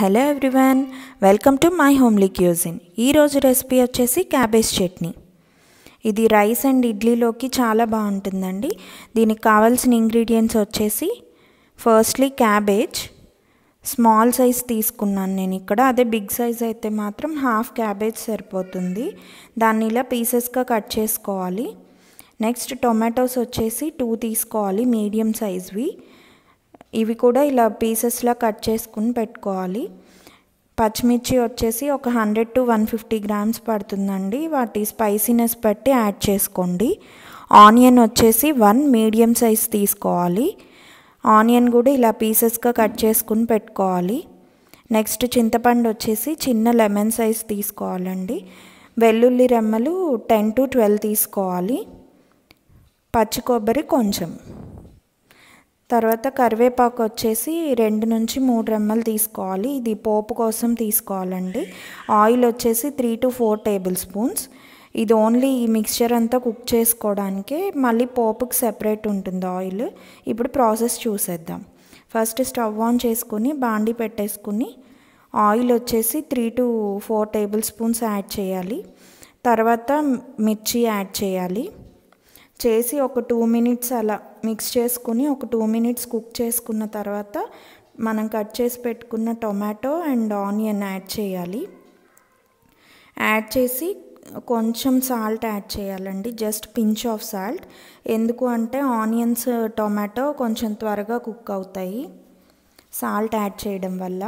hello everyone welcome to my homely cuisine ఈరోజు recipe వచ్చేసి cabbage chutney ఇది రైస్ అండ్ ఇడ్లీలోకి చాలా బాగుంటుందండి దీనికి కావాల్సిన ఇంగ్రీడియంట్స్ వచ్చేసి ఫస్ట్లీ క్యాబేజ్ స్మాల్ సైజ్ తీసుకున్నాను నేను ఇక్కడ అదే బిగ్ సైజ్ అయితే మాత్రం హాఫ్ క్యాబేజ్ సరిపోతుంది దాన్ని ఇలా పీసెస్గా కట్ చేసుకోవాలి నెక్స్ట్ టొమాటోస్ వచ్చేసి టూ తీసుకోవాలి మీడియం సైజ్వి ఇవి కూడా ఇలా పీసెస్లా కట్ చేసుకుని పెట్టుకోవాలి పచ్చిమిర్చి వచ్చేసి ఒక hundred to one fifty grams పడుతుందండి వాటి స్పైసీనెస్ బట్టి యాడ్ చేసుకోండి ఆనియన్ వచ్చేసి వన్ మీడియం సైజ్ తీసుకోవాలి ఆనియన్ కూడా ఇలా పీసెస్గా కట్ చేసుకుని పెట్టుకోవాలి నెక్స్ట్ చింతపండు వచ్చేసి చిన్న లెమన్ సైజ్ తీసుకోవాలండి వెల్లుల్లి రెమ్మలు టెన్ టు ట్వెల్వ్ తీసుకోవాలి పచ్చి కొబ్బరి కొంచెం తర్వాత కరివేపాకు వచ్చేసి రెండు నుంచి మూడు రెమ్మలు తీసుకోవాలి ఇది పోపు కోసం తీసుకోవాలండి ఆయిల్ వచ్చేసి three to four tablespoons ఇది ఓన్లీ ఈ మిక్స్చర్ అంతా కుక్ చేసుకోవడానికే మళ్ళీ పోపుకి సెపరేట్ ఉంటుంది ఆయిల్ ఇప్పుడు ప్రాసెస్ చూసేద్దాం ఫస్ట్ స్టవ్ ఆన్ చేసుకుని బాండి పెట్టేసుకుని ఆయిల్ వచ్చేసి three to four tablespoons add చేయాలి తర్వాత మిర్చి యాడ్ చేయాలి చేసి ఒక టూ మినిట్స్ అలా మిక్స్ చేసుకుని ఒక టూ మినిట్స్ కుక్ చేసుకున్న తర్వాత మనం కట్ చేసి పెట్టుకున్న టొమాటో అండ్ ఆనియన్ యాడ్ చేయాలి యాడ్ చేసి కొంచెం సాల్ట్ యాడ్ చేయాలండి జస్ట్ పించ్ ఆఫ్ సాల్ట్ ఎందుకు అంటే ఆనియన్స్ టొమాటో కొంచెం త్వరగా కుక్ అవుతాయి సాల్ట్ యాడ్ చేయడం వల్ల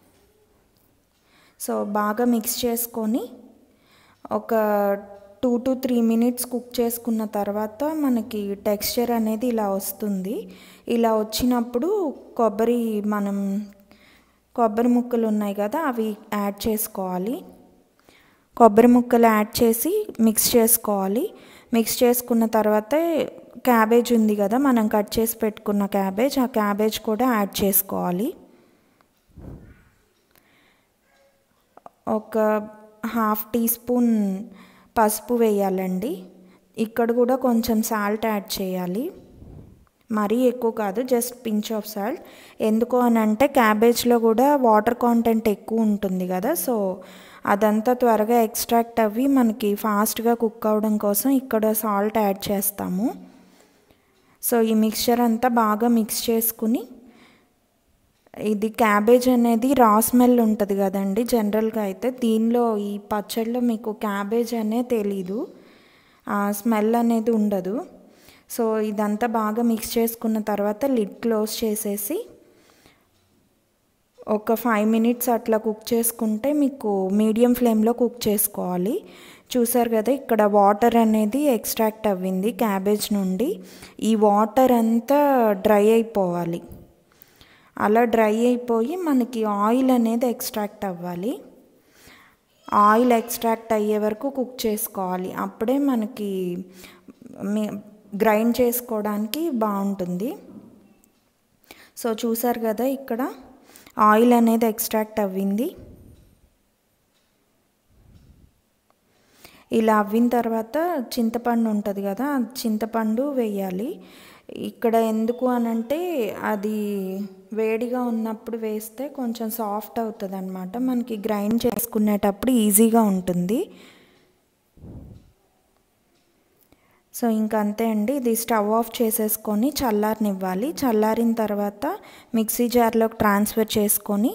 సో బాగా మిక్స్ చేసుకొని ఒక two to three minutes cook చేసుకున్న తర్వాత మనకి టెక్స్చర్ అనేది ఇలా వస్తుంది ఇలా వచ్చినప్పుడు కొబ్బరి మనం కొబ్బరి ముక్కలు ఉన్నాయి కదా అవి యాడ్ చేసుకోవాలి కొబ్బరి ముక్కలు యాడ్ చేసి మిక్స్ చేసుకోవాలి మిక్స్ చేసుకున్న తర్వాత క్యాబేజ్ ఉంది కదా మనం కట్ చేసి పెట్టుకున్న క్యాబేజ్ ఆ క్యాబేజ్ కూడా యాడ్ చేసుకోవాలి ఒక హాఫ్ టీ స్పూన్ పసుపు వేయాలండి ఇక్కడ కూడా కొంచెం సాల్ట్ యాడ్ చేయాలి మరీ ఎక్కువ కాదు జస్ట్ పించ్ ఆఫ్ సాల్ట్ ఎందుకు అని అంటే క్యాబేజ్లో కూడా వాటర్ కాంటెంట్ ఎక్కువ ఉంటుంది కదా సో అదంతా త్వరగా ఎక్స్ట్రాక్ట్ అవ్వి మనకి ఫాస్ట్గా కుక్ అవ్వడం కోసం ఇక్కడ సాల్ట్ యాడ్ చేస్తాము సో ఈ మిక్చర్ అంతా బాగా మిక్స్ చేసుకుని ఇది క్యాబేజ్ అనేది రా స్మెల్ ఉంటుంది కదండి జనరల్గా అయితే దీనిలో ఈ పచ్చడిలో మీకు క్యాబేజ్ అనే తెలీదు ఆ స్మెల్ అనేది ఉండదు సో ఇదంతా బాగా మిక్స్ చేసుకున్న తర్వాత లిడ్ క్లోజ్ చేసేసి ఒక ఫైవ్ మినిట్స్ అట్లా కుక్ చేసుకుంటే మీకు మీడియం ఫ్లేమ్లో కుక్ చేసుకోవాలి చూసారు కదా ఇక్కడ వాటర్ అనేది ఎక్స్ట్రాక్ట్ అవ్వింది క్యాబేజ్ నుండి ఈ వాటర్ అంతా డ్రై అయిపోవాలి అలా డ్రై అయిపోయి మనకి ఆయిల్ అనేది ఎక్స్ట్రాక్ట్ అవ్వాలి ఆయిల్ ఎక్స్ట్రాక్ట్ అయ్యే వరకు కుక్ చేసుకోవాలి అప్పుడే మనకి గ్రైండ్ చేసుకోవడానికి బాగుంటుంది సో చూసారు కదా ఇక్కడ ఆయిల్ అనేది ఎక్స్ట్రాక్ట్ అవ్వింది ఇలా అవ్విన తర్వాత చింతపండు ఉంటుంది కదా చింతపండు వేయాలి ఇక్కడ ఎందుకు అనంటే అది వేడిగా ఉన్నప్పుడు వేస్తే కొంచెం సాఫ్ట్ అవుతుంది అనమాట మనకి గ్రైండ్ చేసుకునేటప్పుడు ఈజీగా ఉంటుంది సో ఇంకంతే అండి ఇది స్టవ్ ఆఫ్ చేసేసుకొని చల్లారనివ్వాలి చల్లారిన తర్వాత మిక్సీ జార్లోకి ట్రాన్స్ఫర్ చేసుకొని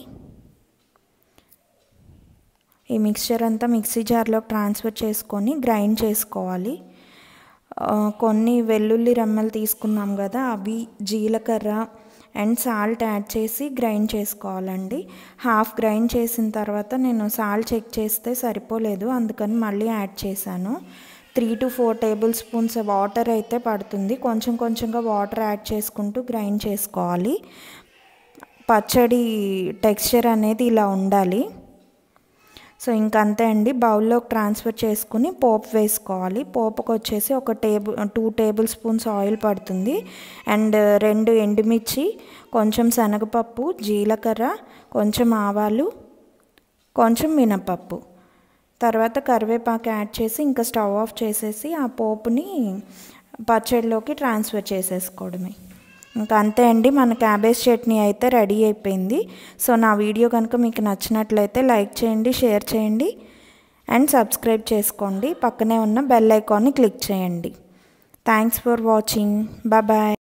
ఈ మిక్స్చర్ అంతా మిక్సీ జార్లోకి ట్రాన్స్ఫర్ చేసుకొని గ్రైండ్ చేసుకోవాలి కొన్ని వెల్లుల్లి రెమ్మలు తీసుకున్నాం కదా అవి జీలకర్ర అండ్ సాల్ట్ యాడ్ చేసి గ్రైండ్ చేసుకోవాలండి హాఫ్ గ్రైండ్ చేసిన తర్వాత నేను సాల్ట్ చెక్ చేస్తే సరిపోలేదు అందుకని మళ్ళీ యాడ్ చేశాను three to four tablespoons water అయితే పడుతుంది కొంచెం కొంచెంగా వాటర్ యాడ్ చేసుకుంటూ గ్రైండ్ చేసుకోవాలి పచ్చడి టెక్స్చర్ అనేది ఇలా ఉండాలి సో ఇంకంతే అండి బౌల్లోకి ట్రాన్స్ఫర్ చేసుకుని పోపు వేసుకోవాలి పోపుకి వచ్చేసి ఒక table two tablespoons oil పడుతుంది అండ్ రెండు ఎండుమిర్చి కొంచెం శనగపప్పు జీలకర్ర కొంచెం ఆవాలు కొంచెం మినపప్పు తర్వాత కరివేపాకు యాడ్ చేసి ఇంకా స్టవ్ ఆఫ్ చేసేసి ఆ పోపుని పచ్చడిలోకి ట్రాన్స్ఫర్ చేసేసుకోవడమే ఇంకా అంతే అండి మన క్యాబేజ్ చట్నీ అయితే రెడీ అయిపోయింది సో నా వీడియో కనుక మీకు నచ్చినట్లయితే లైక్ చేయండి షేర్ చేయండి అండ్ సబ్స్క్రైబ్ చేసుకోండి పక్కనే ఉన్న బెల్ ఐకాన్ని క్లిక్ చేయండి థ్యాంక్స్ ఫర్ వాచింగ్ బాయ్